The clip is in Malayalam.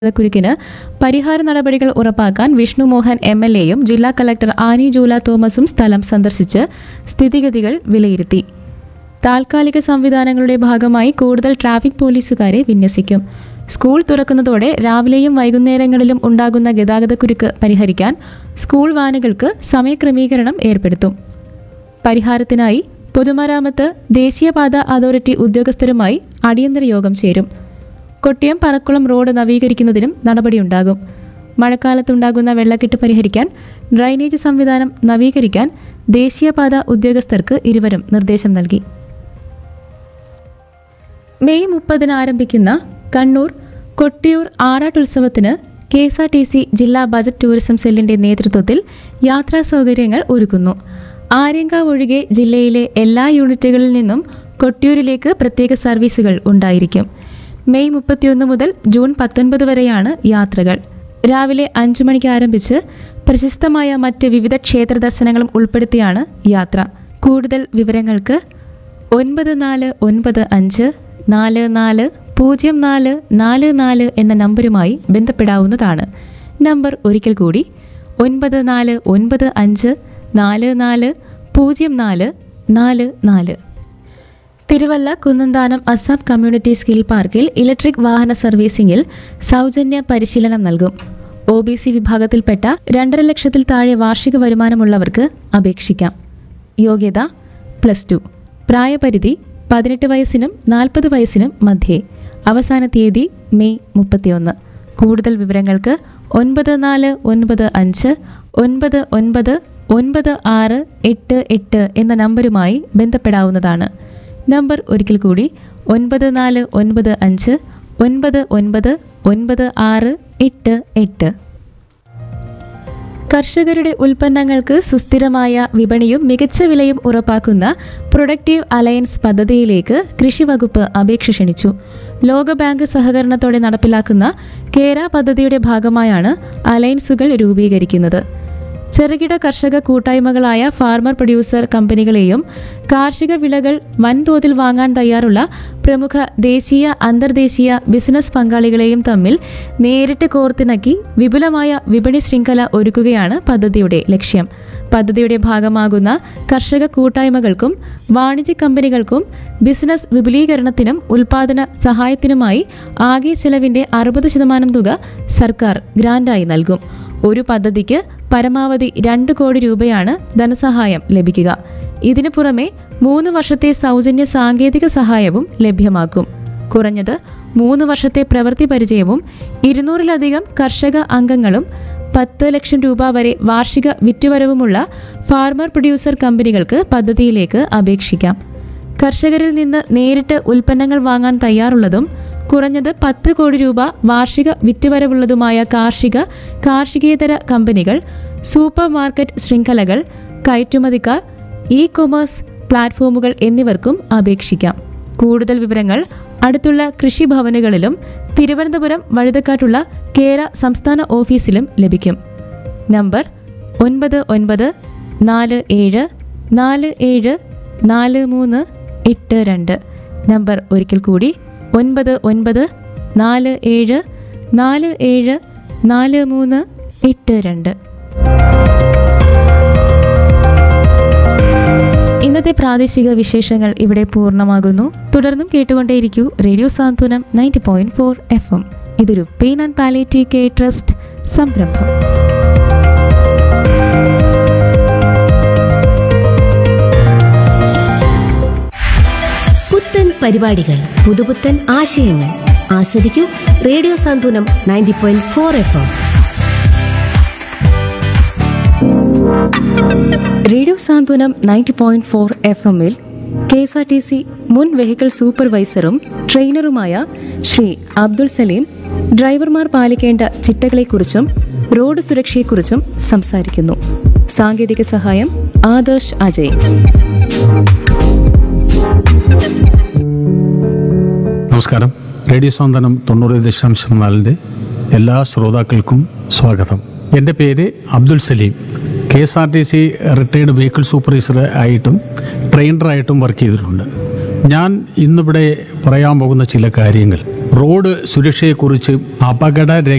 കുരുക്കിന് പരിഹാര നടപടികൾ ഉറപ്പാക്കാൻ വിഷ്ണു മോഹൻ എം എൽ എയും ജില്ലാ കലക്ടർ ആനി ജൂല തോമസും സ്ഥലം സന്ദർശിച്ച് സ്ഥിതിഗതികൾ വിലയിരുത്തി താൽക്കാലിക സംവിധാനങ്ങളുടെ ഭാഗമായി കൂടുതൽ ട്രാഫിക് പോലീസുകാരെ വിന്യസിക്കും സ്കൂൾ തുറക്കുന്നതോടെ രാവിലെയും വൈകുന്നേരങ്ങളിലും ഉണ്ടാകുന്ന ഗതാഗതക്കുരുക്ക് പരിഹരിക്കാൻ സ്കൂൾ വാനുകൾക്ക് സമയക്രമീകരണം ഏർപ്പെടുത്തും പരിഹാരത്തിനായി പൊതുമരാമത്ത് ദേശീയപാത അതോറിറ്റി ഉദ്യോഗസ്ഥരുമായി അടിയന്തര യോഗം ചേരും കൊട്ടിയം പറക്കുളം റോഡ് നവീകരിക്കുന്നതിനും നടപടിയുണ്ടാകും മഴക്കാലത്തുണ്ടാകുന്ന വെള്ളക്കെട്ട് പരിഹരിക്കാൻ ഡ്രൈനേജ് സംവിധാനം നവീകരിക്കാൻ ദേശീയപാത ഉദ്യോഗസ്ഥർക്ക് ഇരുവരും നിർദ്ദേശം നൽകി മെയ് മുപ്പതിന് ആരംഭിക്കുന്ന കണ്ണൂർ കൊട്ടിയൂർ ആറാട്ടുത്സവത്തിന് K S R T C ജില്ലാ ബജറ്റ് ടൂറിസം സെല്ലിന്റെ നേതൃത്വത്തിൽ യാത്രാ സൗകര്യങ്ങൾ ഒരുക്കുന്നു ആര്യങ്കാവ് ഒഴികെ ജില്ലയിലെ എല്ലാ യൂണിറ്റുകളിൽ നിന്നും കൊട്ടിയൂരിലേക്ക് പ്രത്യേക സർവീസുകൾ ഉണ്ടായിരിക്കും മെയ് മുപ്പത്തിയൊന്ന് മുതൽ ജൂൺ പത്തൊൻപത് വരെയാണ് യാത്രകൾ രാവിലെ അഞ്ചു മണിക്ക് ആരംഭിച്ച് പ്രശസ്തമായ മറ്റ് വിവിധ ക്ഷേത്ര ദർശനങ്ങളും ഉൾപ്പെടുത്തിയാണ് യാത്ര കൂടുതൽ വിവരങ്ങൾക്ക് ഒൻപത് നാല് ഒൻപത് അഞ്ച് നാല് നാല് പൂജ്യം നാല് നാല് നാല് എന്ന നമ്പരുമായി ബന്ധപ്പെടാവുന്നതാണ് നമ്പർ ഒരിക്കൽ കൂടി ഒൻപത് നാല് ഒൻപത് അഞ്ച് നാല് നാല് പൂജ്യം നാല് നാല് നാല് Thiruvalla Kunnanthanam ASAP community skill പാർക്കിൽ ഇലക്ട്രിക് വാഹന സർവീസിംഗിൽ സൗജന്യ പരിശീലനം നൽകും ഒ ബി സി വിഭാഗത്തിൽപ്പെട്ട രണ്ടര ലക്ഷത്തിൽ താഴെ വാർഷിക വരുമാനമുള്ളവർക്ക് അപേക്ഷിക്കാം യോഗ്യത പ്ലസ് ടു പ്രായപരിധി പതിനെട്ട് വയസ്സിനും നാൽപ്പത് വയസ്സിനും മധ്യേ അവസാന തീയതി മെയ് മുപ്പത്തിയൊന്ന് കൂടുതൽ വിവരങ്ങൾക്ക് ഒൻപത് നാല് ഒൻപത് അഞ്ച് ഒൻപത് ഒൻപത് ഒൻപത് ആറ് എട്ട് എട്ട് എന്ന നമ്പരുമായി ബന്ധപ്പെടാവുന്നതാണ് നമ്പർ ഒരിക്കൽ കൂടി ഒൻപത് നാല് ഒൻപത് അഞ്ച് ഒൻപത് ഒൻപത് ഒൻപത് ആറ് എട്ട് എട്ട് കർഷകരുടെ ഉൽപ്പന്നങ്ങൾക്ക് സുസ്ഥിരമായ വിപണിയും മികച്ച വിലയും ഉറപ്പാക്കുന്ന പ്രൊഡക്റ്റീവ് അലയൻസ് പദ്ധതിയിലേക്ക് കൃഷിവകുപ്പ് അപേക്ഷ ക്ഷണിച്ചു ലോകബാങ്ക് സഹകരണത്തോടെ നടപ്പിലാക്കുന്ന കേര പദ്ധതിയുടെ ഭാഗമായാണ് അലയൻസുകൾ രൂപീകരിക്കുന്നത് ചെറുകിട കർഷക കൂട്ടായ്മകളായ ഫാർമർ പ്രൊഡ്യൂസർ കമ്പനികളെയും കാർഷിക വിളകൾ വൻതോതിൽ വാങ്ങാൻ തയ്യാറുള്ള പ്രമുഖ ദേശീയ അന്തർദേശീയ ബിസിനസ് പങ്കാളികളെയും തമ്മിൽ നേരിട്ട് കോർത്തിണക്കി വിപുലമായ വിപണി ശൃംഖല ഒരുക്കുകയാണ് പദ്ധതിയുടെ ലക്ഷ്യം പദ്ധതിയുടെ ഭാഗമാകുന്ന കർഷക കൂട്ടായ്മകൾക്കും വാണിജ്യ കമ്പനികൾക്കും ബിസിനസ് വിപുലീകരണത്തിനും ഉൽപാദന സഹായത്തിനുമായി ആകെ ചെലവിന്റെ അറുപത് ശതമാനം തുക സർക്കാർ ഗ്രാന്റായി നൽകും ഒരു പദ്ധതിക്ക് പരമാവധി രണ്ട് കോടി രൂപയാണ് ധനസഹായം ലഭിക്കുക ഇതിനു പുറമെ മൂന്ന് വർഷത്തെ സൗജന്യ സാങ്കേതിക സഹായവും ലഭ്യമാക്കും കുറഞ്ഞത് മൂന്ന് വർഷത്തെ പ്രവൃത്തി പരിചയവും ഇരുന്നൂറിലധികം കർഷക അംഗങ്ങളും പത്ത് ലക്ഷം രൂപ വരെ വാർഷിക വിറ്റുവരവുമുള്ള ഫാർമർ പ്രൊഡ്യൂസർ കമ്പനികൾക്ക് പദ്ധതിയിലേക്ക് അപേക്ഷിക്കാം കർഷകരിൽ നിന്ന് നേരിട്ട് ഉൽപ്പന്നങ്ങൾ വാങ്ങാൻ തയ്യാറുള്ളതും കുറഞ്ഞത് പത്ത് കോടി രൂപ വാർഷിക വിറ്റുവരവുള്ളതുമായ കാർഷിക കാർഷികേതര കമ്പനികൾ സൂപ്പർ മാർക്കറ്റ് ശൃംഖലകൾ കയറ്റുമതിക്കാർ ഇ കൊമേഴ്സ് പ്ലാറ്റ്ഫോമുകൾ എന്നിവർക്കും അപേക്ഷിക്കാം കൂടുതൽ വിവരങ്ങൾ അടുത്തുള്ള കൃഷിഭവനുകളിലും തിരുവനന്തപുരം വഴുതക്കാട്ടുള്ള കേര സംസ്ഥാന ഓഫീസിലും ലഭിക്കും നമ്പർ ഒൻപത് ഒൻപത് നാല് ഏഴ് നാല് ഏഴ് നാല് മൂന്ന് എട്ട് രണ്ട് നമ്പർ ഒരിക്കൽ കൂടി ഒൻപത് ഒൻപത് നാല് ഏഴ് നാല് ഏഴ് നാല് മൂന്ന് എട്ട് രണ്ട് ഇന്നത്തെ പ്രാദേശിക വിശേഷങ്ങൾ ഇവിടെ പൂർണ്ണമാകുന്നു തുടർന്നും കേട്ടുകൊണ്ടേയിരിക്കൂ radio Santhwanam ninety point four F M ഇതൊരു pain and palliative care trust സംരംഭം പുത്തൻ പരിപാടികൾ പുതുപുത്തൻ ആശയങ്ങൾ ആസ്വദിക്കൂ radio Santhwanam ninety point four F M radio Santhwanam ninety point four F എമ്മിൽ K S R T C മുൻ വെഹിക്കിൾ സൂപ്പർവൈസറും ട്രെയിനറുമായ ശ്രീ അബ്ദുൾ സലീം ഡ്രൈവർമാർ പാലിക്കേണ്ട ചിട്ടകളെക്കുറിച്ചും റോഡ് സുരക്ഷയെക്കുറിച്ചും സംസാരിക്കുന്നു സാങ്കേതിക സഹായം ആദർശ് അജയ് നമസ്കാരം റേഡിയോ സ്വാന്തനം തൊണ്ണൂറ് ദശാംശം നാലിൻ്റെ എല്ലാ ശ്രോതാക്കൾക്കും സ്വാഗതം എൻ്റെ പേര് Abdul Salim K S R T C retired vehicle supervisor ആയിട്ടും ട്രെയിനറായിട്ടും വർക്ക് ചെയ്തിട്ടുണ്ട് ഞാൻ ഇന്നിവിടെ പറയാൻ പോകുന്ന ചില കാര്യങ്ങൾ റോഡ് സുരക്ഷയെക്കുറിച്ച് അപകട